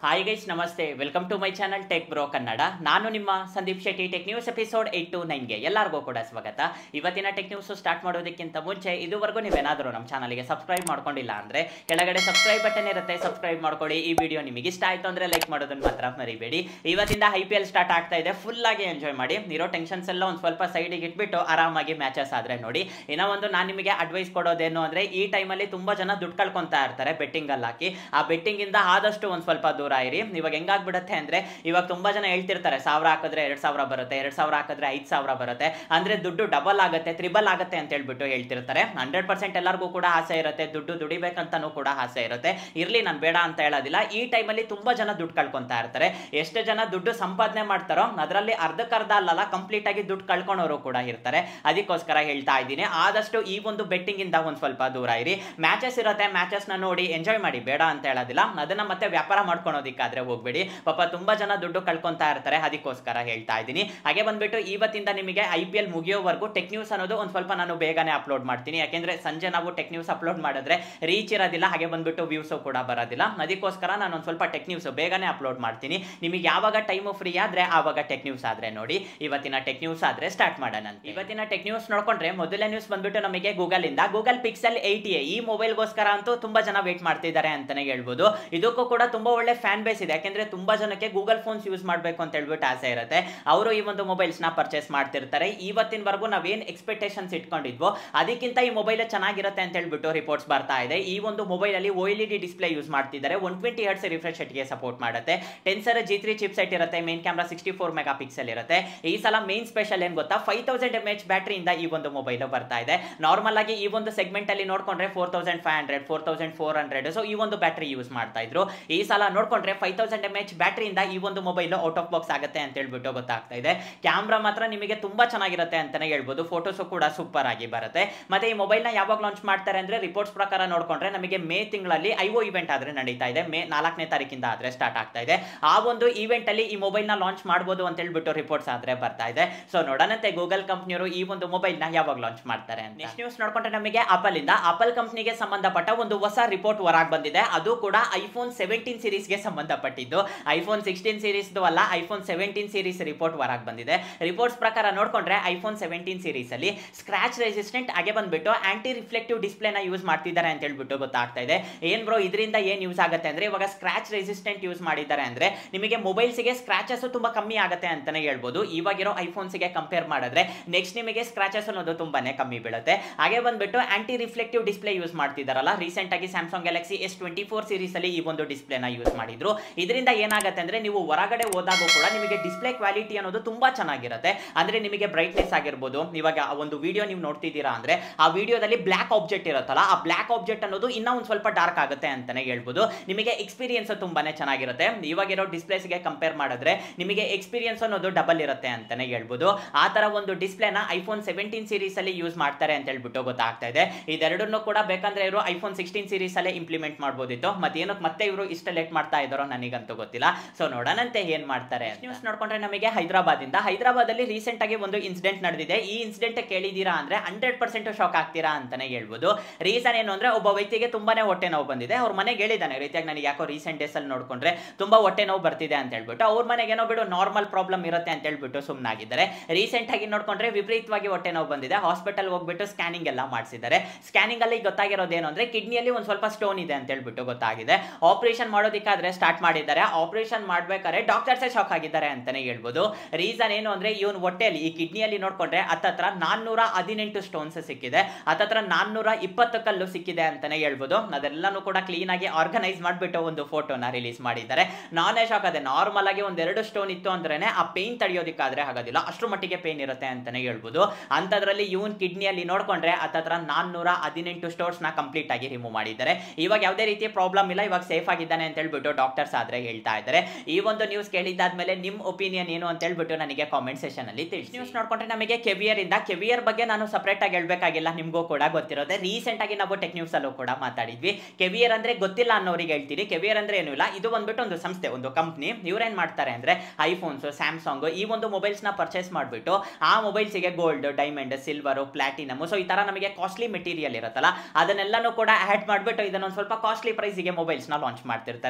Hi guys ನಮಸ್ತೆ welcome to my channel tech bro Kannada ನಾನು ನಿಮ್ಮ Sandeep Shetty tech news episode eight two ನೈನ್ಗೆ ಎಲ್ಲರಿಗೂ ಕೂಡ ಸ್ವಾಗತ ಇವತ್ತಿನ ಟೆಕ್ ನ್ಯೂಸ್ ಸ್ಟಾರ್ಟ್ ಮಾಡೋದಕ್ಕಿಂತ ಮುಂಚೆ ಇದುವರೆಗೂ ನೀವೇನಾದರೂ ನಮ್ಮ ಚಾನಲ್ಗೆ ಸಬ್ಸ್ಕ್ರೈಬ್ ಮಾಡ್ಕೊಂಡಿಲ್ಲ ಅಂದರೆ ಕೆಳಗಡೆ ಸಬ್ಸ್ಕ್ರೈಬ್ ಬಟನ್ ಇರುತ್ತೆ ಸಬ್ಸ್ಕ್ರೈಬ್ ಮಾಡ್ಕೊಳ್ಳಿ ಈ ವಿಡಿಯೋ ನಿಮಗೆ ಇಷ್ಟ ಆಯಿತು ಅಂದರೆ ಲೈಕ್ ಮಾಡೋದನ್ನು ಮಾತ್ರ ಮರಿಬೇಡಿ ಇವತ್ತಿಂದ ಐ ಪಿ ಎಲ್ ಸ್ಟಾರ್ಟ್ ಆಗ್ತಾ ಇದೆ ಫುಲ್ ಆಗಿ ಎಂಜಾಯ್ ಮಾಡಿ ಇರೋ ಟೆನ್ಷನ್ಸ್ ಎಲ್ಲ ಒಂದು ಸ್ವಲ್ಪ ಸೈಡಿಗೆ ಇಟ್ಬಿಟ್ಟು ಆರಾಮಾಗಿ ಮ್ಯಾಚಸ್ ಆದರೆ ನೋಡಿ ಇನ್ನೂ ಒಂದು ನಾನು ನಿಮಗೆ ಅಡ್ವೈಸ್ ಕೊಡೋದೇನು ಅಂದರೆ ಈ ಟೈಮಲ್ಲಿ ತುಂಬ ಜನ ದುಡ್ಡು ಕಳ್ಕೊತಾ ಇರ್ತಾರೆ ಬೆಟ್ಟಿಂಗಲ್ಲಿ ಹಾಕಿ ಆ ಬೆಟ್ಟಿಂಗಿಂದ ಆದಷ್ಟು ಒಂದು ಸ್ವಲ್ಪ ದೂರ ಇರಿ ಇವಾಗ ಹೆಂಗಾಗ್ಬಿಡುತ್ತೆ ಅಂದರೆ ಇವಾಗ ತುಂಬ ಜನ ಹೇಳ್ತಿರ್ತಾರೆ ಸಾವಿರ ಹಾಕಿದ್ರೆ ಎರಡು ಸಾವಿರ ಬರುತ್ತೆ ಎರಡು ಸಾವಿರ ಹಾಕಿದ್ರೆ ಐದು ಸಾವಿರ ಬರುತ್ತೆ ಅಂದರೆ ದುಡ್ಡು ಡಬಲ್ ಆಗುತ್ತೆ ತ್ರಿಬಲ್ ಆಗುತ್ತೆ ಅಂತ ಹೇಳ್ಬಿಟ್ಟು ಹೇಳ್ತಿರ್ತಾರೆ ಹಂಡ್ರೆಡ್ ಪರ್ಸೆಂಟ್ ಎಲ್ಲರಿಗೂ ಕೂಡ ಆಸೆ ಇರುತ್ತೆ ದುಡ್ಡು ದುಡಿಬೇಕಂತನೂ ಕೂಡ ಆಸೆ ಇರುತ್ತೆ ಇರಲಿ ನಾನು ಬೇಡ ಅಂತ ಹೇಳೋದಿಲ್ಲ ಈ ಟೈಮಲ್ಲಿ ತುಂಬ ಜನ ದುಡ್ಡು ಕಳ್ಕೊತಾ ಇರ್ತಾರೆ ಎಷ್ಟು ಜನ ದುಡ್ಡು ಸಂಪಾದನೆ ಮಾಡ್ತಾರೋ ಅದರಲ್ಲಿ ಅರ್ಧಕ್ಕರ್ಧ ಅಲ್ಲಲ್ಲ ಕಂಪ್ಲೀಟ್ ಆಗಿ ದುಡ್ಡು ಕಳ್ಕೊಳೋರು ಕೂಡ ಇರ್ತಾರೆ ಅದಕ್ಕೋಸ್ಕರ ಹೇಳ್ತಾ ಇದ್ದೀನಿ ಆದಷ್ಟು ಈ ಒಂದು ಬೆಟ್ಟಿಂಗ್ ಇಂದ ಒಂದು ಸ್ವಲ್ಪ ದೂರ ಇರಿ ಮ್ಯಾಚಸ್ ಇರುತ್ತೆ ಮ್ಯಾಚಸ್ ನ ನೋಡಿ ಎಂಜಾಯ್ ಮಾಡಿ ಬೇಡ ಅಂತ ಹೇಳೋದಿಲ್ಲ ಅದನ್ನ ಮತ್ತೆ ವ್ಯಾಪಾರ ಮಾಡ್ಕೊಳೋದಿಕ್ಕಾದ್ರೆ ಹೋಗ್ಬೇಡಿ ಪಾಪ ತುಂಬಾ ಜನ ದುಡ್ಡು ಕಳ್ಕೊಂತಾ ಇರ್ತಾರೆ ಅದಕ್ಕೋಸ್ಕರ ಹೇಳ್ತಾ ಇದ್ದೀನಿ ಹಾಗೆ ಬಂದ್ಬಿಟ್ಟು ಇವತ್ತಿಂದ ನಿಮಗೆ ಐ ಪಿ ಎಲ್ ಮುಗಿಯೋವರೆಗೂ ಟೆಕ್ ನ್ಯೂಸ್ ಅನ್ನೋದು ಒಂದು ಸ್ವಲ್ಪ ನಾನು ಬೇಗನೆ ಅಪ್ಲೋಡ್ ಮಾಡ್ತೀನಿ ಯಾಕೆಂದ್ರೆ ಸಂಜೆ ನಾವು ಟೆಕ್ ನ್ಯೂಸ್ ಅಪ್ಲೋಡ್ ಮಾಡಿದ್ರೆ ರೀಚ್ ಇರೋದಿಲ್ಲ ಹಾಗೆ ಬಂದ್ಬಿಟ್ಟು ವ್ಯೂಸು ಕೂಡ ಬರೋದಿಲ್ಲ ಅದಕ್ಕೋಸ್ಕರ ನಾನು ಒಂದು ಸ್ವಲ್ಪ ಟೆಕ್ ನ್ಯೂಸ್ ಬೇಗನೆ ಅಪ್ಲೋಡ್ ಮಾಡ್ತೀನಿ ನಿಮಗೆ ಯಾವಾಗ ಟೈಮು ಫ್ರೀ ಆದ್ರೆ ಆವಾಗ ಟೆಕ್ ನ್ಯೂಸ್ ಆದ್ರೆ ನೋಡಿ ಇವತ್ತಿನ ಟೆಕ್ ನ್ಯೂಸ್ ಆದ್ರೆ ಸ್ಟಾರ್ಟ್ ಮಾಡೋಣ ಅಂತ. ಇವತ್ತಿನ ಟೆಕ್ ನ್ಯೂಸ್ ನೋಡ್ಕೊಂಡ್ರೆ ಮೊದಲನೇ ನ್ಯೂಸ್ ಬಂದ್ಬಿಟ್ಟು ನಮಗೆ ಗೂಗಲ್ ಇಂದ ಗೂಗಲ್ ಪಿಕ್ಸೆಲ್ ಏಯ್ಟಿ ಈ ಮೊಬೈಲ್ಗೋಸ್ಕರ ಅಂತೂ ತುಂಬಾ ಜನ ವೇಟ್ ಮಾಡ್ತಿದ್ದಾರೆ ಅಂತಾನೆ ಹೇಳ್ಬೋದು ಇದಕ್ಕೂ ಕೂಡ ತುಂಬಾ ಒಳ್ಳೆ ಫ್ಯಾನ್ ಬೇಸ್ ಇದೆ ಯಾಕೆಂದ್ರೆ ತುಂಬಾ ಜನಕ್ಕೆ ಗೂಗಲ್ ಫೋನ್ಸ್ ಯೂಸ್ ಮಾಡಬೇಕು ಅಂತ ಹೇಳ್ಬಿಟ್ಟು ಆಸೆ ಇರುತ್ತೆ ಅವರು ಈ ಒಂದು ಮೊಬೈಲ್ಸ್ ನ ಪರ್ಚೇಸ್ ಮಾಡ್ತಿರ್ತಾರೆ ಇವತ್ತಿನವರೆಗೂ ನಾವೇನ್ ಎಕ್ಸ್ಪೆಕ್ಟೇಷನ್ಸ್ ಇಟ್ಕೊಂಡಿದ್ವೋ ಅದಕ್ಕಿಂತ ಈ ಮೊಬೈಲ್ ಚೆನ್ನಾಗಿರುತ್ತೆ ಅಂತ ಹೇಳ್ಬಿಟ್ಟು ರಿಪೋರ್ಟ್ಸ್ ಬರ್ತಾ ಇದೆ ಈ ಒಂದು ಮೊಬೈಲ್ ಅಲ್ಲಿ O L D display use ಮಾಡ್ತಿದ್ದಾರೆ ಒನ್ ಟ್ವೆಂಟಿ ಹರ್ಟ್ಸ್ ರಿಫ್ರೆಶ್ ಗೆ ಸಪೋರ್ಟ್ ಮಾಡುತ್ತೆ Tensor G three chipset ಇರುತ್ತೆ main camera sixty four megapixel ಇರುತ್ತೆ ಈ ಸಲ ಮೇನ್ ಸ್ಪೆಷಲ್ ಏನ್ ಗೊತ್ತಾ ಫೈವ್ ತೌಸಂಡ್ ಎಮ್ ಎಚ್ ಬ್ಯಾಟ್ರಿಯಿಂದ ಈ ಒಂದು ಮೊಬೈಲ್ ಬರ್ತಾ ಇದೆ ನಾರ್ಮಲ್ ಆಗಿ ಈ ಒಂದು ಸೆಗ್ಮೆಂಟ್ ಅಲ್ಲಿ ನೋಡ್ಕೊಂಡ್ರೆ four thousand five hundred four thousand four hundred so ಈ ಒಂದು ಬ್ಯಾಟ್ರಿ ಯೂಸ್ ಮಾಡ್ತಾ ಇದ್ರು ಈ ಸಲ ನೋಡ್ಕೊಂಡ್ರೆ ಫೈವ್ ತೌಸಂಡ್ ಎಮ್ ಎಚ್ ಬ್ಯಾಟ್ರಿಯಿಂದ ಈ ಒಂದು ಮೊಬೈಲ್ ಔಟ್ ಆಫ್ ಬಾಕ್ಸ್ ಆಗುತ್ತೆ ಅಂತ ಹೇಳ್ಬಿಟ್ಟು ಗೊತ್ತಾಗ್ತಾ ಇದೆ ಕ್ಯಾಮ್ರಾ ಮಾತ್ರ ನಿಮಗೆ ತುಂಬಾ ಚೆನ್ನಾಗಿರುತ್ತೆ ಅಂತಾನೆ ಹೇಳ್ಬೋದು ಫೋಟೋಸು ಕೂಡ ಸೂಪರ್ ಆಗಿ ಬರುತ್ತೆ ಮತ್ತೆ ಈ ಮೊಬೈಲ್ ನ ಯಾವಾಗ ಲಾಂಚ್ ಮಾಡ್ತಾರೆ ಅಂದ್ರೆ ರಿಪೋರ್ಟ್ಸ್ ಪ್ರಕಾರ ನೋಡ್ಕೊಂಡ್ರೆ ನಮಗೆ ಮೇ ತಿಂಗಳಲ್ಲಿ ಐಒ ಇವೆಂಟ್ ಆದ್ರೆ ನಡೀತಾ ಇದೆ ಮೇ ನಾಲ್ಕನೇ ತಾರೀಕಿಂದ ಆದ್ರೆ ಸ್ಟಾರ್ಟ್ ಆಗ್ತಾ ಇದೆ ಆ ಒಂದು ಇವೆಂಟ್ ಅಲ್ಲಿ ಈ ಮೊಬೈಲ್ ನ ಲಾಂಚ್ ಮಾಡಬಹುದು ಅಂತ ಹೇಳ್ಬಿಟ್ಟು ರಿಪೋರ್ಟ್ಸ್ ಆದ್ರೆ ಬರ್ತಾ ಇದೆ ಸೊ ನೋಡೋಣಂತೆ ಗೂಗಲ್ ಕಂಪ್ನಿಯವರು ಈ ಒಂದು ಮೊಬೈಲ್ ನ ಯಾವಾಗ ಲಾಂಚ್ ಮಾಡ್ತಾರೆ ಅಂತ ನೆಕ್ಸ್ಟ್ ನ್ಯೂಸ್ ನೋಡ್ಕೊಂಡ್ರೆ ನಮಗೆ ಆಪಲ್ ಇಂದ ಆಪಲ್ ಕಂಪ್ನಿಗೆ ಸಂಬಂಧಪಟ್ಟ ಒಂದು ಹೊಸ ರಿಪೋರ್ಟ್ ಹೊರಗೆ ಬಂದಿದೆ ಅದು ಕೂಡ ಐಫೋನ್ ಸೆವೆಂಟೀನ್ ಸೀರೀಸ್ಗೆ ಸಂಬಂಧಪಟ್ಟಿದ್ದು ಐಫೋನ್ ಸಿಕ್ಸ್ಟೀನ್ ಸೀರೀಸ್ ಅಲ್ಲ ಐಫೋನ್ ಸೆವೆಂಟೀನ್ ಸೀರೀಸ್ ರಿಪೋರ್ಟ್ ಹೊರಗೆ ಬಂದಿದೆ ರಿಪೋರ್ಟ್ಸ್ ಪ್ರಕಾರ ನೋಡ್ಕೊಂಡ್ರೆ ಐಫೋನ್ ಸೆವೆಂಟೀನ್ ಸೀರೀಸ್ ಅಲ್ಲಿ ಸ್ಕ್ರಾಚ್ ರೆಸಿಸ್ಟೆಂಟ್ ಹಾಗೆ ಬಂದ್ಬಿಟ್ಟು ಆಂಟಿ ರಿಫ್ಲೆಕ್ಟಿವ್ ಡಿಸ್ಪ್ಲೇನ ಯೂಸ್ ಮಾಡ್ತಿದ್ದಾರೆ ಅಂತ ಹೇಳ್ಬಿಟ್ಟು ಗೊತ್ತಾಗ್ತಾ ಇದೆ ಏನ್ ಬ್ರೋ ಇದರಿಂದ ಏನ್ ಯೂಸ್ ಆಗುತ್ತೆ ಅಂದ್ರೆ ಇವಾಗ ಸ್ಕ್ರಾಚ್ ರೆಸಿಸ್ಟೆಂಟ್ ಯೂಸ್ ಮಾಡಿದ್ದಾರೆ ಅಂದ್ರೆ ನಿಮಗೆ ಮೊಬೈಲ್ಸ್ಗೆ ಸ್ಕ್ರಾಚಸ್ ತುಂಬಾ ಕಮ್ಮಿ ಆಗುತ್ತೆ ಅಂತಾನೆ ಹೇಳ್ಬೋದು ಇವಾಗಿರೋ ಐಫೋನ್ಸ್ಗೆ ಕಂಪೇರ್ ಮಾಡಿದ್ರೆ ನೆಕ್ಸ್ಟ್ ನಿಮಗೆ ಸ್ಕ್ರಾಚಸ್ ಅನ್ನೋದು ತುಂಬಾನೇ ಕಮ್ಮಿ ಬೀಳುತ್ತೆ ಹಾಗೆ ಬಂದ್ಬಿಟ್ಟು ಆಂಟಿ ರಿಫ್ಲೆಕ್ಟಿವ್ ಡಿಸ್ಪ್ಲೇ ಯೂಸ್ ಮಾಡ್ತಿದಾರಲ್ಲ ರೀಸೆಂಟ್ ಆಗಿ Samsung Galaxy S twenty four series ಅಲ್ಲಿ ಈ ಒಂದು ಡಿಸ್ಪ್ಲೇನ ಯೂಸ್ ಮಾಡಿದ್ರು ಇದರಿಂದ ಏನಾಗುತ್ತೆ ಅಂದ್ರೆ ನೀವು ಹೊರಗಡೆ ಹೋದಾಗೂ ಕೂಡ ನಿಮಗೆ ಡಿಸ್ಪ್ಲೇ ಕ್ವಾಲಿಟಿ ಅನ್ನೋದು ತುಂಬಾ ಚೆನ್ನಾಗಿರುತ್ತೆ ಅಂದ್ರೆ ನಿಮಗೆ ಬ್ರೈಟ್ನೆಸ್ ಆಗಿರ್ಬೋದು ಇವಾಗ ಆ ಒಂದು ವಿಡಿಯೋ ನೀವು ನೋಡ್ತಿದ್ದೀರಾ ಅಂದ್ರೆ ಆ ವಿಡಿಯೋದಲ್ಲಿ ಬ್ಲಾಕ್ ಆಬ್ಜೆಕ್ಟ್ ಇರುತ್ತಲ್ಲ ಆ ಬ್ಲಾಕ್ ಆಬ್ಜೆಕ್ಟ್ ಅನ್ನೋದು ಇನ್ನೂ ಒಂದು ಸ್ವಲ್ಪ ಡಾರ್ಕ್ ಆಗುತ್ತೆ ಅಂತಾನೆ ಹೇಳ್ಬೋದು ನಿಮಗೆ ಎಕ್ಸ್ಪೀರಿಯನ್ಸ್ ತುಂಬಾನೇ ಚೆನ್ನಾಗಿರುತ್ತೆ ಇವಾಗಿರೋ ಡಿಸ್ಪ್ಲೇಸ್ಗೆ ಕಂಪೇರ್ ಮಾಡಿದ್ರೆ ನಿಮಗೆ ಎಕ್ಸ್ಪೀರಿಯನ್ಸ್ ಅನ್ನೋದು ಡಬಲ್ ಇರುತ್ತೆ ಅಂತಾನೆ ಹೇಳ್ಬೋದು ಆ ತರ ಒಂದು ಡಿಸ್ಪ್ಲೇನ ಐಫೋನ್ ಸೆವೆಂಟೀನ್ ಸೀರೀಸ್ ಅಲ್ಲಿ ಯೂಸ್ ಮಾಡ್ತಾರೆ ಅಂತ ಹೇಳ್ಬಿಟ್ಟು ಗೊತ್ತಾಗ್ತಾ ಇದೆ ಇದೆರಡನ್ನು ಕೂಡ ಬೇಕಂದ್ರೆ ಇವರು ಐಫೋನ್ ಸಿಕ್ಸ್ಟೀನ್ ಸೀರೀಸ್ ಅಲ್ಲೇ ಇಂಪ್ಲಿಮೆಂಟ್ ಮಾಡ್ಬೋದಿತ್ತು ಮತ್ತೆ ಏನಕ್ಕೆ ಮತ್ತೆ ಇವರು ಇಷ್ಟ ಲೇಟ್ ಮಾಡ್ತಾ ಇದ್ದಾರೋ ನನಗಂತೂ ಗೊತ್ತಿಲ್ಲ ಸೊ ನೋಡೋಣಂತೆ ಏನ್ ಮಾಡ್ತಾರೆ ನ್ಯೂಸ್ ನೋಡ್ಕೊಂಡ್ರೆ ನಮಗೆ ಹೈದರಾಬಾದ್ ಇಂದ ಹೈದರಾಬಾದ್ ಅಲ್ಲಿ ರೀಸೆಂಟ್ ಆಗಿ ಒಂದು ಇನ್ಸಿಡೆಂಟ್ ನಡೆದಿದೆ ಈ ಇನ್ಸಿಡೆಂಟ್ ಕೇಳಿದೀರಾ ಅಂದ್ರೆ ಹಂಡ್ರೆಡ್ ಪರ್ಸೆಂಟ್ ಶಾಕ್ ಆಗ್ತೀರಾ ಅಂತಾನೆ ಹೇಳ್ಬೋದು ರೀಸನ್ ಏನು ಅಂದ್ರೆ ಒಬ್ಬ ವ್ಯಕ್ತಿಗೆ ತುಂಬಾನೇ ಹೊಟ್ಟೆ ನೋವು ಬಂದಿದೆ ಅವ್ರ ಮನೆಗೆ ಹೇಳಿದ್ದಾನೆ ರೀತಿಯಾಗಿ ನನಗೆ ಯಾಕೋ ರೀಸೆಂಟ್ ಡೇಸ್ ಅಲ್ಲಿ ನೋಡ್ಕೊಂಡ್ರೆ ತುಂಬಾ ಹೊಟ್ಟೆ ನೋವು ಬರ್ತಿದೆ ಅಂತ ಹೇಳ್ಬಿಟ್ಟು ಅವ್ರ ಮನೆಗೆ ಏನೋ ಬಿಡು ನಾರ್ಮಲ್ ಪ್ರಾಬ್ಲಮ್ ಇರುತ್ತೆ ಅಂತ ಹೇಳ್ಬಿಟ್ಟು ಸುಮ್ಮನಾಗಿದ್ದಾರೆ ರೀಸೆಂಟ್ ಆಗಿ ನೋಡ್ಕೊಂಡ್ರೆ ವಿಪರೀತವಾಗಿ ಹೊಟ್ಟೆ ನೋವು ಬಂದಿದೆ ಹಾಸ್ಪಿಟಲ್ ಹೋಗ್ಬಿಟ್ಟು ಸ್ಕ್ಯಾನಿಂಗ್ ಎಲ್ಲ ಮಾಡಿಸಿದ್ದಾರೆ ಸ್ಕ್ಯಾನಿಂಗ್ ಅಲ್ಲಿ ಗೊತ್ತಾಗಿರೋದು ಏನು ಅಂದ್ರೆ ಕಿಡ್ನಿಯಲ್ಲಿ ಒಂದು ಸ್ವಲ್ಪ ಸ್ಟೋನ್ ಇದೆ ಅಂತ ಹೇಳ್ಬಿಟ್ಟು ಗೊತ್ತಾಗಿದೆ ಆಪರೇಷನ್ ಮಾಡೋದಕ್ಕಾದ್ರೆ ಸ್ಟಾರ್ಟ್ ಮಾಡಿದ್ದಾರೆ ಆಪರೇಷನ್ ಮಾಡ್ಬೇಕಾದ್ರೆ ಡಾಕ್ಟರ್ಸೇ ಶಾಕ್ ಆಗಿದ್ದಾರೆ ಅಂತಾನೆ ಹೇಳ್ಬೋದು ರೀಸನ್ ಏನು ಅಂದ್ರೆ ಇವನ್ ಹೊಟ್ಟೆಯಲ್ಲಿ ಈ ಕಿಡ್ನಿಯಲ್ಲಿ ನೋಡ್ಕೊಂಡ್ರೆ ಹತ್ತತ್ರ ನಾನ್ನೂರ ಹದಿನೆಂಟು ಸ್ಟೋನ್ಸ್ ಸಿಕ್ಕಿದೆ ಹತ್ತತ್ರ ನಾನ್ನೂರ ಇಪ್ಪತ್ತು ಕಲ್ಲು ಸಿಕ್ಕಿದೆ ಅಂತಾನೆ ಹೇಳ್ಬೋದು ಅದೆಲ್ಲನೂ ಕೂಡ ಕ್ಲೀನ್ ಆಗಿ ಆರ್ಗನೈಸ್ ಮಾಡಿಬಿಟ್ಟು ಒಂದು ಫೋಟೋನ ರಿಲೀಸ್ ಮಾಡಿದ್ದಾರೆ ನಾನೇ ಶಾಕ್ ಅದೇ ನಾರ್ಮಲ್ ಆಗಿ ಒಂದೆರಡು ಸ್ಟೋನ್ ಇತ್ತು ಅಂದ್ರೇನೆ ಆ ಪೇನ್ ತಡೆಯೋದಕ್ಕಾದ್ರೆ ಆಗೋದಿಲ್ಲ ಅಷ್ಟು ಮಟ್ಟಿಗೆ ಪೇನ್ ಇರುತ್ತೆ ಅಂತಾನೆ ಹೇಳ್ಬೋದು ಅಂಥದ್ರಲ್ಲಿ ಇವನ್ ಕಿಡ್ನಿಯಲ್ಲಿ ನೋಡ್ಕೊಂಡ್ರೆ ಹತ್ತತ್ರ ನಾನ್ನೂರ ಹದಿನೆಂಟು ಸ್ಟೋನ್ಸ್ ನ ಕಂಪ್ಲೀಟ್ ಆಗಿ ರಿಮೂವ್ ಮಾಡಿದ್ದಾರೆ ಇವಾಗ ಯಾವುದೇ ರೀತಿಯ ಪ್ರಾಬ್ಲಮ್ ಇಲ್ಲ ಇವಾಗ ಸೇಫ್ ಆಗಿದ್ದಾನೆ ಅಂತ ಹೇಳ್ಬಿಟ್ಟು ಡಾಕ್ಟರ್ಸ್ ಆದ್ರೆ ಹೇಳ್ತಾ ಇದ್ದಾರೆ ಈ ಒಂದು ನ್ಯೂಸ್ ಕೇಳಿದ್ದಾದ್ಮೇಲೆ ನಿಮ್ ಒಪಿನಿಯನ್ ಏನು ಅಂತ ಹೇಳ್ಬಿಟ್ಟು ನನಗೆ ಕಾಮೆಂಟ್ ಸೆಷನ್ ಅಲ್ಲಿ ತಿಳಿಸಿ ನ್ಯೂಸ್ ನೋಡ್ಕೊಂಡ್ರೆ ನಮಗೆ ಕೆವಿಯರ್ ಇಂದ ಕೆವಿಯರ್ ಬಗ್ಗೆ ನಾನು ಸಪರೇಟ್ ಆಗಿ ಹೇಳ್ಬೇಕಾಗಿಲ್ಲ ನಿಮ್ಗೂ ಕೂಡ ಗೊತ್ತಿರೋದೆ ರೀಸೆಂಟ್ ಆಗಿ ನಾವು ಟೆಕ್ ನ್ಯೂಸ್ ಅಲ್ಲೂ ಕೂಡ ಮಾತಾಡಿದ್ವಿ ಕೆವಿಯರ್ ಅಂದ್ರೆ ಗೊತ್ತಿಲ್ಲ ಅನ್ನೋರಿಗೆ ಹೇಳ್ತೀರಿ ಕೆವಿಯರ್ ಅಂದ್ರೆ ಏನು ಇಲ್ಲ ಇದು ಬಂದ್ಬಿಟ್ಟು ಒಂದು ಸಂಸ್ಥೆ ಒಂದು ಕಂಪ್ನಿ ಇವ್ರೇನ್ ಮಾಡ್ತಾರೆ ಅಂದ್ರೆ ಐಫೋನ್ಸ್ ಸ್ಯಾಮ್ಸಂಗ್ ಈ ಒಂದು ಮೊಬೈಲ್ಸ್ ನ ಪರ್ಚೇಸ್ ಮಾಡಿಬಿಟ್ಟು ಆ ಮೊಬೈಲ್ಸ್ಗೆ gold diamond silver platinum so ಈ ತರ ನಮಗೆ ಕಾಸ್ಟ್ಲಿ ಮೆಟೀರಿಯಲ್ ಇರುತ್ತಲ್ಲ ಅದನ್ನೆಲ್ಲನೂ ಕೂಡ ಆಡ್ ಮಾಡಿಬಿಟ್ಟು ಇದನ್ನೊಂದು ಸ್ವಲ್ಪ ಕಾಸ್ಟ್ಲಿ ಪ್ರೈಸಿಗೆ ಮೊಬೈಲ್ಸ್ ನ ಲಾಂಚ್ ಮಾಡ್ತಿರ್ತಾರೆ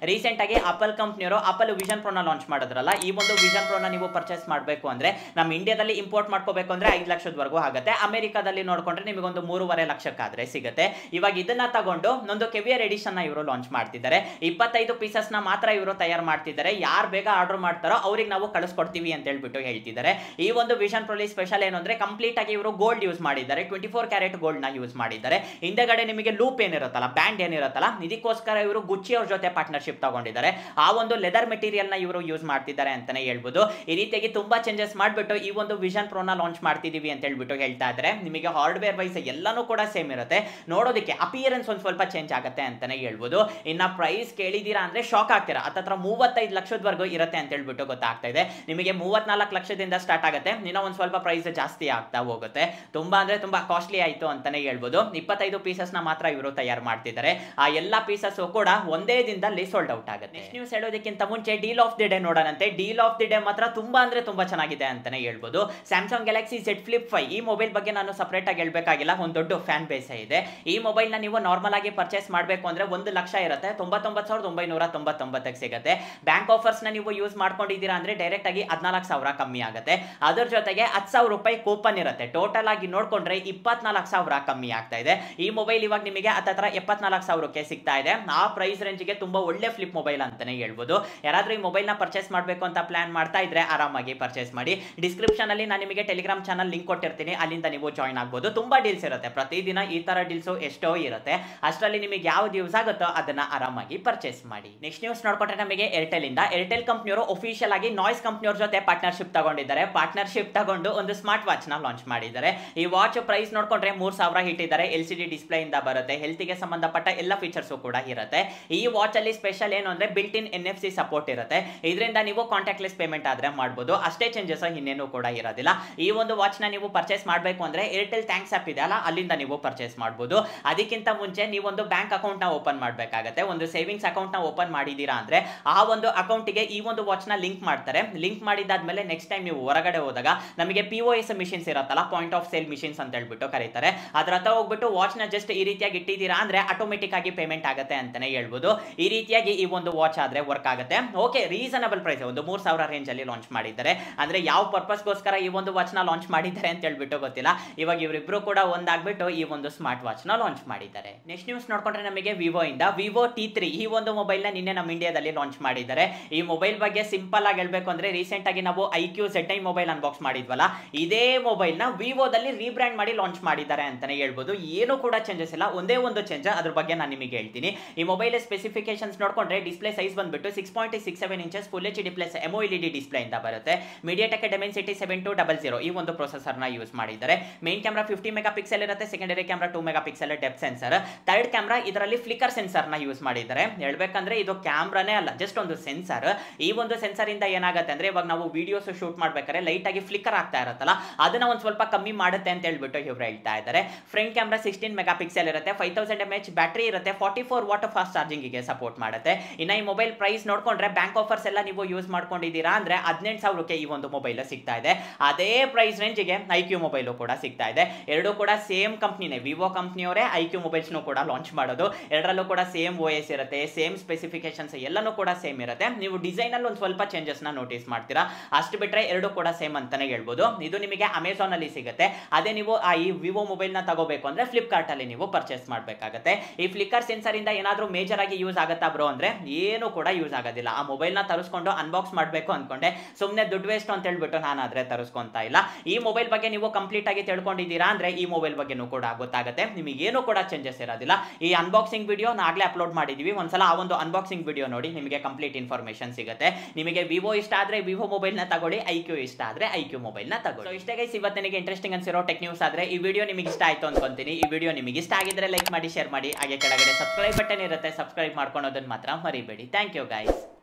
ರೀಸೆಂಟ್ ಆಗಿ ಆಪಲ್ ಕಂಪ್ನಿಯವರು ಆಪಲ್ ವಿಷನ್ ಪ್ರೋನ ಲಾಂಚ್ ಮಾಡಿದ್ರಲ್ಲ ಈ ಒಂದು ವಿಷನ್ ಪ್ರೋನ ನೀವು ಪರ್ಚೇಸ್ ಮಾಡಬೇಕು ಅಂದ್ರೆ ನಮ್ಮ ಇಂಡಿಯಾದಲ್ಲಿ ಇಂಪೋರ್ಟ್ ಮಾಡ್ಕೋಬೇಕು ಅಂದ್ರೆ ಐದು ಲಕ್ಷದವರೆಗೂ ಆಗುತ್ತೆ ಅಮೆರಿಕಾದಲ್ಲಿ ನೋಡ್ಕೊಂಡ್ರೆ ನಿಮಗೊಂದು ಮೂರುವರೆ ಲಕ್ಷಕ್ಕಾದ್ರೆ ಸಿಗುತ್ತೆ ಇವಾಗ ಇದನ್ನ ತಗೊಂಡು ಒಂದು ಕೆವಿಯರ್ ಎಡಿಷನ್ ನ ಇವರು ಲಾಂಚ್ ಮಾಡ್ತಿದ್ದಾರೆ ಇಪ್ಪತ್ತೈದು ಪೀಸಸ್ ನ ಮಾತ್ರ ಇವರು ತಯಾರು ಮಾಡ್ತಿದ್ದಾರೆ ಯಾರು ಬೇಗ ಆರ್ಡರ್ ಮಾಡ್ತಾರೋ ಅವ್ರಿಗೆ ನಾವು ಕಳಿಸ್ಕೊಡ್ತೀವಿ ಅಂತ ಹೇಳ್ಬಿಟ್ಟು ಹೇಳ್ತಿದ್ದಾರೆ ಈ ಒಂದು ವಿಷನ್ ಪ್ರೋಲಿ ಸ್ಪೆಷಲ್ ಏನು ಅಂದ್ರೆ ಕಂಪ್ಲೀಟ್ ಆಗಿ ಇವರು ಗೋಲ್ಡ್ ಯೂಸ್ ಮಾಡಿದ್ದಾರೆ ಟ್ವೆಂಟಿ ಫೋರ್ ಕ್ಯಾರೆಟ್ ಗೋಲ್ಡ್ ನ ಯೂಸ್ ಮಾಡಿದ್ದಾರೆ ಹಿಂದೆಗಡೆ ನಿಮಗೆ ಲೂಪ್ ಏನಿರುತ್ತಲ್ಲ ಬ್ಯಾಂಡ್ ಏನಿರುತ್ತಲ್ಲ ಇದಕ್ಕೋಸ್ಕರ ಇವರು ಗುಚ್ಚಿ ಅವ್ರ ಜೊತೆ ಪಾರ್ಟ್ನರ್ಶಿಪ್ ತಗೊಂಡಿದ್ದಾರೆ ಆ ಒಂದು ಲೆದರ್ ಮೆಟೀರಿಯಲ್ ನ ಇವರು ಯೂಸ್ ಮಾಡ್ತಿದ್ದಾರೆ ಅಂತಾನೆ ಹೇಳ್ಬೋದು ಈ ರೀತಿಯಾಗಿ ತುಂಬಾ ಚೇಂಜಸ್ ಮಾಡ್ಬಿಟ್ಟು ಈ ಒಂದು ವಿಷನ್ ಪ್ರೋನ ಲಾಂಚ್ ಮಾಡ್ತಿದೀವಿ ಅಂತ ಹೇಳ್ಬಿಟ್ಟು ಹೇಳ್ತಾ ಇದ್ದಾರೆ ನಿಮಗೆ ಹಾರ್ಡ್ವೇರ್ ವೈಸ್ ಎಲ್ಲಾನು ಕೂಡ ಸೇಮ್ ಇರುತ್ತೆ ನೋಡೋದಕ್ಕೆ ಅಪಿಯರೆನ್ಸ್ ಒಂದು ಸ್ವಲ್ಪ ಚೇಂಜ್ ಆಗುತ್ತೆ ಅಂತಾನೆ ಹೇಳ್ಬೋದು ಇನ್ನ ಪ್ರೈಸ್ ಕೇಳಿದೀರಾ ಅಂದ್ರೆ ಶಾಕ್ ಆಗ್ತೀರಾ ಹತ್ತತ್ರ ಮೂವತ್ತೈದು ಲಕ್ಷದವರೆಗೂ ಇರುತ್ತೆ ಅಂತ ಹೇಳ್ಬಿಟ್ಟು ಗೊತ್ತಾಗ್ತಾ ಇದೆ ನಿಮಗೆ ಮೂವತ್ನಾಲ್ಕು ಲಕ್ಷದಿಂದ ಸ್ಟಾರ್ಟ್ ಆಗುತ್ತೆ ಇನ್ನ ಒಂದು ಸ್ವಲ್ಪ ಪ್ರೈಸ್ ಜಾಸ್ತಿ ಆಗ್ತಾ ಹೋಗುತ್ತೆ ತುಂಬಾ ಅಂದ್ರೆ ತುಂಬಾ ಕಾಸ್ಟ್ಲಿ ಆಯ್ತು ಅಂತಾನೆ ಹೇಳ್ಬೋದು ಇಪ್ಪತ್ತೈದು ಪೀಸಸ್ ನ ಮಾತ್ರ ಇವರು ತಯಾರು ಮಾಡ್ತಿದ್ದಾರೆ ಆ ಎಲ್ಲ ಪೀಸಸ್ ಕೂಡ ಒಂದೇ ದಿನದಲ್ಲಿ ಸೋಲ್ಡ್ ಔಟ್ ಆಗುತ್ತೆ ನೆಕ್ಸ್ಟ್ ನ್ಯೂಸ್ ಹೇಳೋದಕ್ಕಿಂತ ಮುಂಚೆ ಡೀಲ್ ಆಫ್ ದಿ ಡೇ ನೋಡೋಣಂತೆ ಡೀಲ್ ಆಫ್ ದಿ ಡೇ ಮಾತ್ರ ತುಂಬಾ ಅಂದ್ರೆ ತುಂಬಾ ಚೆನ್ನಾಗಿದೆ ಅಂತಾನೆ ಹೇಳ್ಬೋದು Samsung Galaxy Z flip five ಈ ಮೊಬೈಲ್ ಬಗ್ಗೆ ನಾನು ಸಪರೇಟ್ ಆಗಿ ಹೇಳ್ಬೇಕಾಗಿಲ್ಲ ಒಂದು ದೊಡ್ಡ ಫ್ಯಾನ್ ಬೇಸ್ ಇದೆ ಈ ಮೊಬೈಲ್ ನ ನೀವು ನಾರ್ಮಲ್ ಆಗಿ ಪರ್ಚೇಸ್ ಮಾಡಬೇಕು ಅಂದ್ರೆ ಒಂದು ಲಕ್ಷ ಇರುತ್ತೆ ತೊಂಬತ್ತೊಂಬತ್ತು ಸಾವಿರದ ಒಂಬೈನೂರ ತೊಂಬತ್ತೊಂಬತ್ತಕ್ಕೆ ಸಿಗುತ್ತೆ ಬ್ಯಾಂಕ್ ಆಫರ್ಸ್ ನ ನೀವು ಯೂಸ್ ಮಾಡ್ಕೊಂಡಿದ್ದೀರಾ ಅಂದ್ರೆ ಡೈರೆಕ್ಟ್ ಆಗಿ ಹದಿನಾಲ್ಕು ಸಾವಿರ ಕಮ್ಮಿ ಆಗುತ್ತೆ ಅದ್ರ ಜೊತೆಗೆ ಹತ್ತು ಸಾವಿರ ರೂಪಾಯಿ ಕೂಪನ್ ಇರುತ್ತೆ ಟೋಟಲ್ ಆಗಿ ನೋಡ್ಕೊಂಡ್ರೆ ಇಪ್ಪತ್ನಾಲ್ಕು ಸಾವಿರ ಕಮ್ಮಿ ಆಗ್ತಾ ಇದೆ ಈ ಮೊಬೈಲ್ ಇವಾಗ ನಿಮಗೆ ಹತ್ತತ್ರ ಎಪ್ಪತ್ನಾಲ್ಕು ಸಾವಿರಕ್ಕೆ ಸಿಗ್ತಾ ಇದೆ ಆ ಪ್ರೈಸ್ ರೇಂಜ್ಗೆ ತುಂಬಾ ಒಳ್ಳೆ ಫ್ಲಿಪ್ ಮೊಬೈಲ್ ಅಂತಾನೆ ಹೇಳ್ಬೋದು ಯಾರಾದ್ರೂ ಈ ಮೊಬೈಲ್ ನ ಪರ್ಚೇಸ್ ಮಾಡಬೇಕು ಅಂತ ಪ್ಲಾನ್ ಮಾಡ್ತಾ ಇದ್ರೆ ಆರಾಮಾಗಿ ಪರ್ಚೇಸ್ ಮಾಡಿ ಡಿಸ್ಕ್ರಿಪ್ಷನ್ ಅಲ್ಲಿ ನಾನು ನಿಮಗೆ ಟೆಲಿಗ್ರಾಮ್ ಚಾನಲ್ ಲಿಂಕ್ ಕೊಟ್ಟಿರ್ತೀನಿ ಅಲ್ಲಿಂದ ನೀವು ಜಾಯ್ನ್ ಆಗ್ಬೋದು ತುಂಬಾ ಡೀಲ್ಸ್ ಇರುತ್ತೆ ಪ್ರತಿದಿನ ಈ ತರ ಡೀಲ್ಸ್ ಎಷ್ಟೋ ಇರುತ್ತೆ ಅಷ್ಟರಲ್ಲಿ ನಿಮಗೆ ಯಾವ್ದು ಯೂಸ್ ಆಗುತ್ತೋ ಅದನ್ನ ಆರಾಮಾಗಿ ಪರ್ಚೇಸ್ ಮಾಡಿ ನೆಕ್ಸ್ಟ್ ನ್ಯೂಸ್ ನೋಡ್ಕೊಂಡ್ರೆ ನಮಗೆ ಏರ್ಟೆಲ್ ಇಂದ ಏರ್ಟೆಲ್ ಕಂಪ್ನಿಯವರು ಒಫಿಷಿಯಲ್ ಆಗಿ ನಾಯ್ಸ್ ಕಂಪ್ನಿಯವ್ರ ಜೊತೆ ಪಾರ್ಟ್ನರ್ಶಿಪ್ ತಗೊಂಡಿದ್ದಾರೆ ಪಾರ್ಟ್ನರ್ಶಿಪ್ ತಗೊಂಡು ಒಂದು ಸ್ಮಾರ್ಟ್ ವಾಚ್ ನ ಲಾಂಚ್ ಮಾಡಿದ್ದಾರೆ ಈ ವಾಚ್ ಪ್ರೈಸ್ ನೋಡ್ಕೊಂಡ್ರೆ ಮೂರ್ ಸಾವಿರ ಇಟ್ಟಿದ್ದಾರೆ ಎಲ್ ಸಿ ಡಿ ಡಿಸ್ಪ್ಲೇ ಇಂದ ಬರುತ್ತೆ ಹೆಲ್ತ್ಗೆ ಸಂಬಂಧಪಟ್ಟ ಎಲ್ಲ ಫೀಚರ್ಸ್ ಕೂಡ ಇರುತ್ತೆ ಈ ವಾಚ್ ಅಲ್ಲಿ ಸ್ಪೆಷಲ್ ಏನು ಅಂದ್ರೆ built in N F C support ಇರುತ್ತೆ ಇದರಿಂದ ನೀವು ಕಾಂಟ್ಯಾಕ್ಟ್ಲೆಸ್ ಪೇಮೆಂಟ್ ಆದ್ರೆ ಮಾಡ್ಬೋದು ಅಷ್ಟೇ ಚೇಂಜಸ್ ಇನ್ನೇನು ಕೂಡ ಇರೋದಿಲ್ಲ ಈ ಒಂದು ವಾಚ್ ನ ನೀವು ಪರ್ಚೇಸ್ ಮಾಡಬೇಕು ಅಂದ್ರೆ ಏರ್ಟೆಲ್ ಥ್ಯಾಂಕ್ಸ್ ಆಪ್ ಇದೆ ಅಲ್ಲ ಅಲ್ಲಿಂದ ನೀವು ಪರ್ಚೇಸ್ ಮಾಡಬಹುದು ಅದಕ್ಕಿಂತ ಮುಂಚೆ ನೀವೊಂದು ಬ್ಯಾಂಕ್ ಅಕೌಂಟ್ ನ ಓಪನ್ ಮಾಡಬೇಕಾಗತ್ತೆ ಒಂದು ಸೇವಿಂಗ್ಸ್ ಅಕೌಂಟ್ ನ ಓಪನ್ ಮಾಡಿದೀರಾ ಅಂದ್ರೆ ಆ ಒಂದು ಅಕೌಂಟಿಗೆ ಈ ಒಂದು ವಾಚ್ ನ ಲಿಂಕ್ ಮಾಡ್ತಾರೆ ಲಿಂಕ್ ಮಾಡಿದಾದ್ಮೇಲೆ ನೆಕ್ಸ್ಟ್ ಟೈಮ್ ನೀವು ಹೊರಗಡೆ ಹೋದಾಗ ನಮಗೆ ಪಿ ಒ ಎಸ್ ಮಿಷಿನ್ಸ್ ಇರುತ್ತಲ್ಲ ಪಾಯಿಂಟ್ ಆಫ್ ಸೇಲ್ ಮಿಷಿನ್ಸ್ ಅಂತ ಹೇಳ್ಬಿಟ್ಟು ಕರೀತಾರೆ ಅದ್ರ ಹತ್ರ ಹೋಗ್ಬಿಟ್ಟು ವಾಚ್ ನ ಜಸ್ಟ್ ಈ ರೀತಿಯಾಗಿ ಇಟ್ಟಿದ್ದೀರಾ ಅಂದ್ರೆ ಆಟೋಮೆಟಿಕ್ ಆಗಿ ಪೇಮೆಂಟ್ ಆಗುತ್ತೆ ಅಂತಾನೆ ಹೇಳ್ಬೋದು ಈ ರೀತಿಯಾಗಿ ಈ ಒಂದು ವಾಚ್ ಆದ್ರೆ ವರ್ಕ್ ಆಗುತ್ತೆ ಓಕೆ ರೀಸನಬಲ್ ಪ್ರೈಸ್ ಒಂದು ಮೂರ್ ಸಾವಿರ ರೇಂಜ್ ಅಲ್ಲಿ ಲಾಂಚ್ ಮಾಡಿದ್ದಾರೆ ಅಂದ್ರೆ ಯಾವ ಪರ್ಪಸ್ಗೋಸ್ಕರ ಈ ಒಂದು ವಾಚ್ ನ ಲಾಂಚ್ ಮಾಡಿದ್ದಾರೆ ಅಂತ ಹೇಳ್ಬಿಟ್ಟು ಗೊತ್ತಿಲ್ಲ ಇವಾಗ ಇವರಿಬ್ರು ಕೂಡ ಒಂದಾಗ್ಬಿಟ್ಟು ಈ ಒಂದು ಸ್ಮಾರ್ಟ್ ವಾಚ್ ನ ಲಾಂಚ್ ಮಾಡಿದ್ದಾರೆ ನೆಕ್ಸ್ಟ್ ನ್ಯೂಸ್ ನೋಡ್ಕೊಂಡ್ರೆ ನಮಗೆ ವಿವೋ ಇಂದ ವಿವೋ ಟಿ ತ್ರೀ ಈ ಒಂದು ಮೊಬೈಲ್ ನ ನಿನ್ನೆ ನಮ್ಮ ಇಂಡಿಯಾದಲ್ಲಿ ಲಾಂಚ್ ಮಾಡಿದ್ದಾರೆ ಈ ಮೊಬೈಲ್ ಬಗ್ಗೆ ಸಿಂಪಲ್ ಆಗಿ ಹೇಳ್ಬೇಕು ಅಂದ್ರೆ ರೀಸೆಂಟ್ ಆಗಿ ನಾವು ಐ ಕ್ಯೂ ಸೆಟ್ ಐ ಮೊಬೈಲ್ ಅನ್ಬಾಕ್ಸ್ ಮಾಡಿದ್ವಲ್ಲ ಇದೇ ಮೊಬೈಲ್ ನ ವಿವೋದಲ್ಲಿ ರೀಬ್ರ್ಯಾಂಡ್ ಮಾಡಿ ಲಾಂಚ್ ಮಾಡಿದ್ದಾರೆ ಅಂತಾನೆ ಹೇಳ್ಬೋದು ಏನು ಕೂಡ ಚೇಂಜಸ್ ಇಲ್ಲ ಒಂದೇ ಒಂದು ಚೇಂಜ್ ಅದ್ರ ಬಗ್ಗೆ ನಾನು ನಿಮಗೆ ಹೇಳ್ತೀನಿ ಈ ಮೊಬೈಲ್ ಸ್ಪೆಸಿಫಿಕೇಶನ್ಸ್ ನೋಡ್ಕೊಂಡ್ರೆ ಡಿಸ್ಪ್ಲೇ ಸೈಜ್ ಬಂದ್ಬಿಟ್ಟು six point six seven inches full H D plus L D display ಇಂದ ಬರುತ್ತೆ MediaTek Dimensity seven two double zero ಈ ಒಂದು ಪ್ರೊಸೆಸರ್ ನ ಯೂಸ್ ಮಾಡಿದ್ದಾರೆ main camera fifty megapixel ಇರುತ್ತೆ secondary camera two megapixel depth sensor third camera ಇದರಲ್ಲಿ flicker sensor ನ use ಮಾಡಿದ್ದಾರೆ ಹೇಳ್ಬೇಕಂದ್ರೆ ಇದು ಕ್ಯಾಮ್ರಾನೇ ಅಲ್ಲ ಜಸ್ಟ್ ಒಂದು ಸೆನ್ಸರ್ ಈ ಒಂದು ಸೆನ್ಸರ್ ಇಂದ ಏನಾಗುತ್ತೆ ಅಂದ್ರೆ ಇವಾಗ ನಾವು ವಿಡಿಯೋಸ್ ಶೂಟ್ ಮಾಡ್ಬೇಕಾದ್ರೆ ಲೈಟ್ ಆಗಿ ಫ್ಲಿಕರ್ ಆಗ್ತಾ ಇರುತ್ತಲ್ಲ ಅದನ್ನ ಒಂದು ಸ್ವಲ್ಪ ಕಮ್ಮಿ ಮಾಡುತ್ತೆ ಅಂತ ಹೇಳ್ಬಿಟ್ಟು ಇವ್ರು ಹೇಳ್ತಾ ಇದ್ದಾರೆ front camera sixteen megapixel ಇರುತ್ತೆ five thousand M H battery ಇರುತ್ತೆ forty four watt fast charging ಗೆ ಸಪೋರ್ಟ್ ಮಾಡುತ್ತೆ ಇನ್ನು ಈ ಮೊಬೈಲ್ ಪ್ರೈಸ್ ನೋಡ್ಕೊಂಡ್ರೆ ಬ್ಯಾಂಕ್ ಆಫರ್ಸ್ ಎಲ್ಲ ನೀವು ಯೂಸ್ ಮಾಡ್ಕೊಂಡಿದ್ದೀರಾ ಅಂದ್ರೆ ಹದಿನೆಂಟು ಸಾವಿರಕ್ಕೆ ಈ ಒಂದು ಮೊಬೈಲ್ ಸಿಗ್ತಾ ಇದೆ ಅದೇ ಪ್ರೈಸ್ ರೇಂಜ್ಗೆ ಐ ಕ್ಯೂ ಮೊಬೈಲು ಕೂಡ ಸಿಗ್ತಾ ಇದೆ ಎರಡು ಕೂಡ ಸೇಮ್ ಕಂಪ್ನಿನೇ ವಿವೋ ಕಂಪ್ನಿಯವರೇ ಐ ಕ್ಯೂ ಮೊಬೈಲ್ಸ್ನು ಕೂಡ ಲಾಂಚ್ ಮಾಡೋದು ಎರಡರಲ್ಲೂ ಕೂಡ ಸೇಮ್ ಓ ಎಸ್ ಇರುತ್ತೆ ಸೇಮ್ ಸ್ಪೆಸಿಫಿಕೇಶನ್ಸ್ ಎಲ್ಲನೂ ಕೂಡ ಸೇಮ್ ಇರುತ್ತೆ ನೀವು ಡಿಸೈನ್ ಅಲ್ಲಿ ಒಂದು ಸ್ವಲ್ಪ ಚೇಂಜಸ್ ನ ನೋಟಿಸ್ ಮಾಡ್ತೀರಾ ಅಷ್ಟು ಬಿಟ್ರೆ ಎರಡು ಕೂಡ ಸೇಮ್ ಅಂತಾನೆ ಹೇಳ್ಬೋದು ಇದು ನಿಮಗೆ ಅಮೆಝಾನ್ ಅಲ್ಲಿ ಸಿಗುತ್ತೆ ಅದೇ ನೀವು ಆ ಈ ವಿವೋ ಮೊಬೈಲ್ ನ ತಗೋಬೇಕು ಅಂದ್ರೆ ಫ್ಲಿಪ್ಕಾರ್ಟ್ ಅಲ್ಲಿ ನೀವು ಪರ್ಚೇಸ್ ಮಾಡಬೇಕಾಗುತ್ತೆ ಈ ಫ್ಲಿಕ್ಕರ್ ಸೆನ್ಸರ್ ಇಂದ ಏನಾದ್ರೂ ಮೇಜರ್ ಆಗಿ ಯೂಸ್ ಆಗುತ್ತಾ ಬ್ರೋ ಅಂದ್ರೆ ಏನು ಕೂಡ ಯೂಸ್ ಆಗೋದಿಲ್ಲ ಆ ಮೊಬೈಲ್ ನ ತರಿಸ್ಕೊಂಡು ಅನ್ಬಾಕ್ಸ್ ಮಾಡಬೇಕು ಅನ್ಕೊಂಡೆ ಸುಮ್ಮನೆ ದುಡ್ಡು ವೇಸ್ಟ್ ಅಂತ ಹೇಳ್ಬಿಟ್ಟು ನಾನು ಆದ್ರೆ ತರಿಸ್ಕೊಂತ ಇಲ್ಲ ಈ ಮೊಬೈಲ್ ಬಗ್ಗೆ ನೀವು ಕಂಪ್ಲೀಟ್ ಆಗಿ ತಿಳ್ಕೊಂಡಿದ್ದೀರಾ ಅಂದ್ರೆ ಈ ಮೊಬೈಲ್ ಬಗ್ಗೆನೂ ಕೂಡ ಗೊತ್ತಾಗುತ್ತೆ ನಿಮಗೆ ಏನು ಕೂಡ ಚೇಂಜಸ್ ಇರೋದಿಲ್ಲ ಈ ಅನ್ಬಾಕ್ಸಿಂಗ್ ವಿಡಿಯೋ ಆಗ್ಲೇ ಅಪ್ಲೋಡ್ ಮಾಡಿದೀವಿ ಒಂದ್ಸಲ ಆ ಒಂದು ಅನ್ಬಾಕ್ಸಿಂಗ್ ವಿಡಿಯೋ ನೋಡಿ ನಿಮಗೆ ಕಂಪ್ಲೀಟ್ ಇನ್ಫಾರ್ಮೇಶನ್ ಸಿಗುತ್ತೆ ನಿಮಗೆ ವಿವೋ ಇಷ್ಟ ಆದ್ರೆ ವಿವೋ ಮೊಬೈಲ್ ನ ತಗೊಳ್ಳಿ ಐ ಕ್ಯೂ ಇಷ್ಟ ಆದ್ರೆ ಐ ಕ್ಯೂ ಮೊಬೈಲ್ ನ ತಗೊಳ್ಳಿ So ಇಷ್ಟೇ ಗೈಸ್ ಇವತ್ತು ನನಗೆ ಇಂಟ್ರೆಸ್ಟಿಂಗ್ ಅನ್ಸಿರೋ ಟೆಕ್ ನ್ಯೂಸ್ ಆದ್ರೆ ಈ ವಿಡಿಯೋ ನಿಮಗೆ ಇಷ್ಟ ಆಯ್ತು ಅನ್ಕೊಂತೀನಿ ಈ ವಿಡಿಯೋ ನಿಮಗೆ ಇಷ್ಟ ಆಗಿದ್ರೆ ಲೈಕ್ ಮಾಡಿ ಶೇರ್ ಮಾಡಿ ಹಾಗೆ ಕೆಳಗಡೆ ಸಬ್ಸ್ಕ್ರೈಬ್ ಬಟನ್ ಇರುತ್ತೆ ಸಬ್ಸ್ಕ್ರೈಬ್ ಮಾಡ್ಕೊಳೋದನ್ನ ಮಾತ್ರ ಮರಿಬೇಡಿ ಥ್ಯಾಂಕ್ ಯು ಗೈಸ್